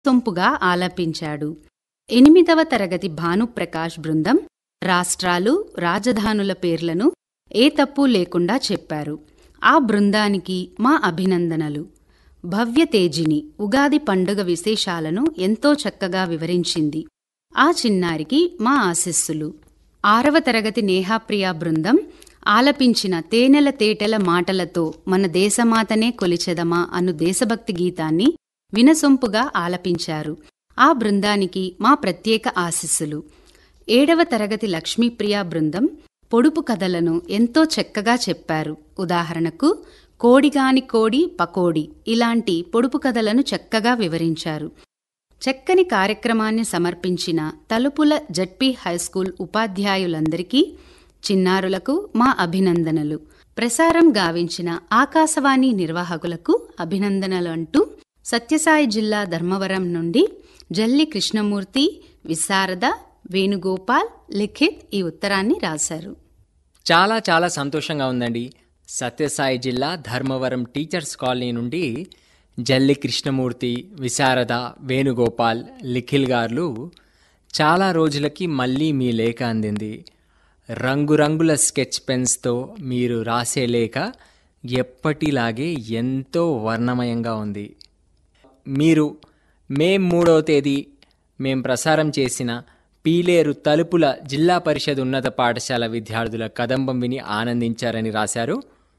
సొంపుగా ఆలపించాడు ఎనిమిదవ తరగతి భానుప్రకాష్ బృందం రాష్ట్రాలు రాజధానుల పేర్లను ఏ తప్పు లేకుండా చెప్పారు ఆ బృందానికి మా అభినందనలు భవ్య తేజిని ఉగాది పండుగ విశేషాలను ఎంతో చక్కగా వివరించింది ఆ చిన్నారికి మా ఆశీస్సులు ఆరవ తరగతి నేహాప్రియ బృందం ఆలపించిన తేనెల తేటెల మాటలతో మన దేశమాతనే కొలిచెదమా అను దేశభక్తి గీతాన్ని వినసొంపుగా ఆలపించారు ఆ బృందానికి మా ప్రత్యేక ఆశీస్సులు ఏడవ తరగతి లక్ష్మీప్రియ బృందం పొడుపు కథలను ఎంతో చక్కగా చెప్పారు ఉదాహరణకు కోడిగాని కోడి పకోడి ఇలాంటి పొడుపు కథలను చక్కగా వివరించారు చక్కని కార్యక్రమాన్ని సమర్పించిన తలుపుల జడ్పీ హైస్కూల్ ఉపాధ్యాయులందరికీ చిన్నారులకు మా అభినందనలు ప్రసారం గావించిన ఆకాశవాణి నిర్వాహకులకు అభినందనలు అంటూ సత్యసాయి జిల్లా ధర్మవరం నుండి జల్లి కృష్ణమూర్తి విశారద వేణుగోపాల్ లిఖిత్ ఈ ఉత్తరాన్ని రాశారు చాలా చాలా సంతోషంగా ఉందండి సత్యసాయి జిల్లా ధర్మవరం టీచర్స్ కాలనీ నుండి జల్లి కృష్ణమూర్తి విశారద వేణుగోపాల్ లిఖిల్ గారు చాలా రోజులకి మళ్ళీ మీ లేఖ అందింది రంగురంగుల స్కెచ్ పెన్స్తో మీరు రాసే లేఖ ఎప్పటిలాగే ఎంతో వర్ణమయంగా ఉంది మీరు మే మూడవ తేదీ మేం ప్రసారం చేసిన పీలేరు తలుపుల జిల్లా పరిషత్ ఉన్నత పాఠశాల విద్యార్థుల కదంబం విని ఆనందించారని రాశారు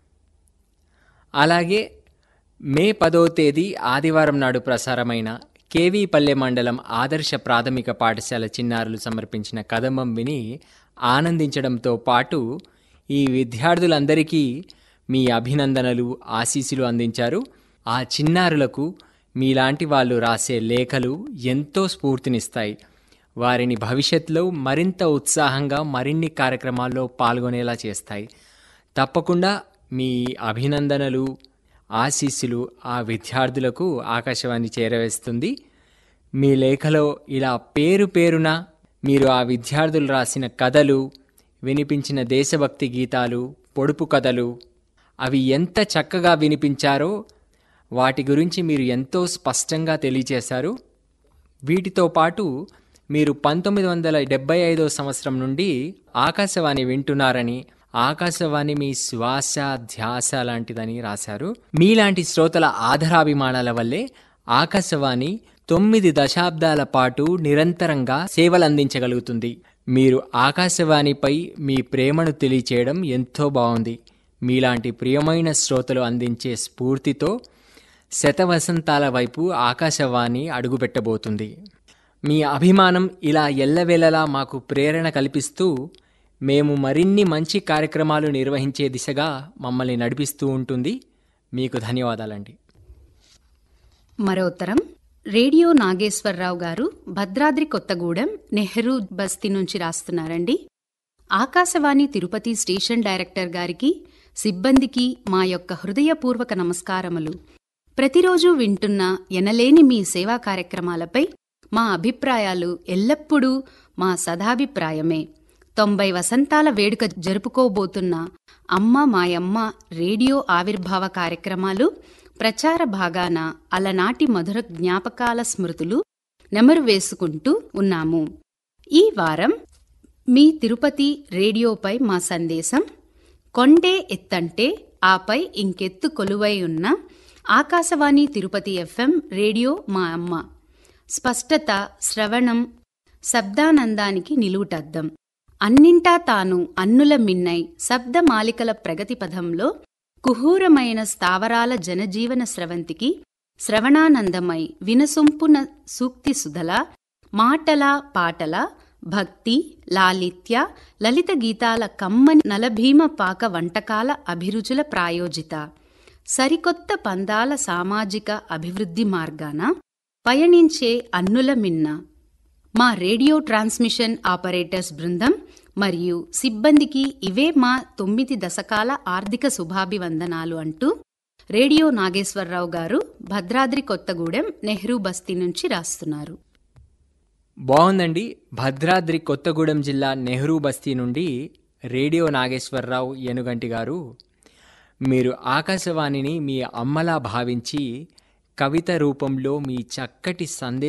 అలాగే మే పదో తేదీ ఆదివారం నాడు ప్రసారమైన కేవీపల్లె మండలం ఆదర్శ ప్రాథమిక పాఠశాల చిన్నారులు సమర్పించిన కదంబం విని ఆనందించడంతో పాటు ఈ విద్యార్థులందరికీ మీ అభినందనలు ఆశీస్సులు అందించారు ఆ చిన్నారులకు మీలాంటి వాళ్ళు రాసే లేఖలు ఎంతో స్ఫూర్తినిస్తాయి వారిని భవిష్యత్తులో మరింత ఉత్సాహంగా మరిన్ని కార్యక్రమాల్లో పాల్గొనేలా చేస్తాయి తప్పకుండా మీ అభినందనలు ఆశీస్సులు ఆ విద్యార్థులకు ఆకాశవాణి చేరవేస్తుంది మీ లేఖలో ఇలా పేరు పేరున మీరు ఆ విద్యార్థులు రాసిన కథలు వినిపించిన దేశభక్తి గీతాలు పొడుపు కథలు అవి ఎంత చక్కగా వినిపించారో వాటి గురించి మీరు ఎంతో స్పష్టంగా తెలియచేశారు వీటితో పాటు మీరు పంతొమ్మిది వందల డెబ్బై ఐదో సంవత్సరం నుండి ఆకాశవాణి వింటున్నారని ఆకాశవాణి మీ శ్వాస ధ్యాస లాంటిదని రాశారు మీలాంటి శ్రోతల ఆధారాభిమానాల వల్లే ఆకాశవాణి తొమ్మిది దశాబ్దాల పాటు నిరంతరంగా సేవలందించగలుగుతుంది మీరు ఆకాశవాణిపై మీ ప్రేమను తెలియచేయడం ఎంతో బాగుంది మీలాంటి ప్రియమైన శ్రోతలు అందించే స్ఫూర్తితో శతవసంతాల వైపు ఆకాశవాణి అడుగుపెట్టబోతుంది మీ అభిమానం ఇలా ఎల్లవేళలా మాకు ప్రేరణ కల్పిస్తూ మేము మరిన్ని మంచి కార్యక్రమాలు నిర్వహించే దిశగా మమ్మల్ని నడిపిస్తూ ఉంటుంది మీకు ధన్యవాదాలండి మరో ఉత్తరం రేడియో నాగేశ్వరరావు గారు భద్రాద్రి కొత్తగూడెం నెహ్రూ బస్తీ నుంచి రాస్తున్నారండి ఆకాశవాణి తిరుపతి స్టేషన్ డైరెక్టర్ గారికి సిబ్బందికి మా యొక్క హృదయపూర్వక నమస్కారములు ప్రతిరోజు వింటున్న ఎనలేని మీ సేవా కార్యక్రమాలపై మా అభిప్రాయాలు ఎల్లప్పుడూ మా సదాభిప్రాయమే తొంభై వసంతాల వేడుక జరుపుకోబోతున్న అమ్మ మాయమ్మ రేడియో ఆవిర్భావ కార్యక్రమాలు ప్రచార భాగాన అలనాటి మధుర జ్ఞాపకాల స్మృతులు నెమరు వేసుకుంటూ ఉన్నాము ఈ వారం మీ తిరుపతి రేడియోపై మా సందేశం కొండే ఎత్తంటే ఆపై ఇంకెత్తు కొలువై ఉన్న ఆకాశవాణి తిరుపతి ఎఫ్ఎం రేడియో మా అమ్మ స్పష్టత శ్రవణం శబ్దానందానికి నిలువుటద్దం అన్నింటా తాను అన్నుల మిన్నై శబ్దమాలికల ప్రగతి పథంలో కుహూరమైన స్థావరాల జనజీవన స్రవంతికి శ్రవణానందమై వినసొంపున సూక్తి సుధల మాటల పాటల భక్తి లాలిత్య లలిత గీతాల కమ్మని నలభీమ పాక వంటకాల అభిరుచుల ప్రాయోజిత సరికొత్త పందాల సామాజిక అభివృద్ధి మార్గాన పయనించే అన్నుల మిన్న మా రేడియో ట్రాన్స్మిషన్ ఆపరేటర్స్ బృందం మరియు సిబ్బందికి ఇవే మా తొమ్మిది దశకాల ఆర్థిక శుభాభివందనాలు అంటూ రేడియో నాగేశ్వరరావు గారు భద్రాద్రి కొత్తగూడెం నెహ్రూ బస్తీ నుంచి రాస్తున్నారు బాగుందండి భద్రాద్రి కొత్తగూడెం జిల్లా నెహ్రూ బస్తీ నుండి రేడియో నాగేశ్వరరావు ఏనుగంటి గారు మీరు ఆకాశవాణిని మీ అమ్మలా భావించి కవిత రూపంలో మీ చక్కటి సందేశ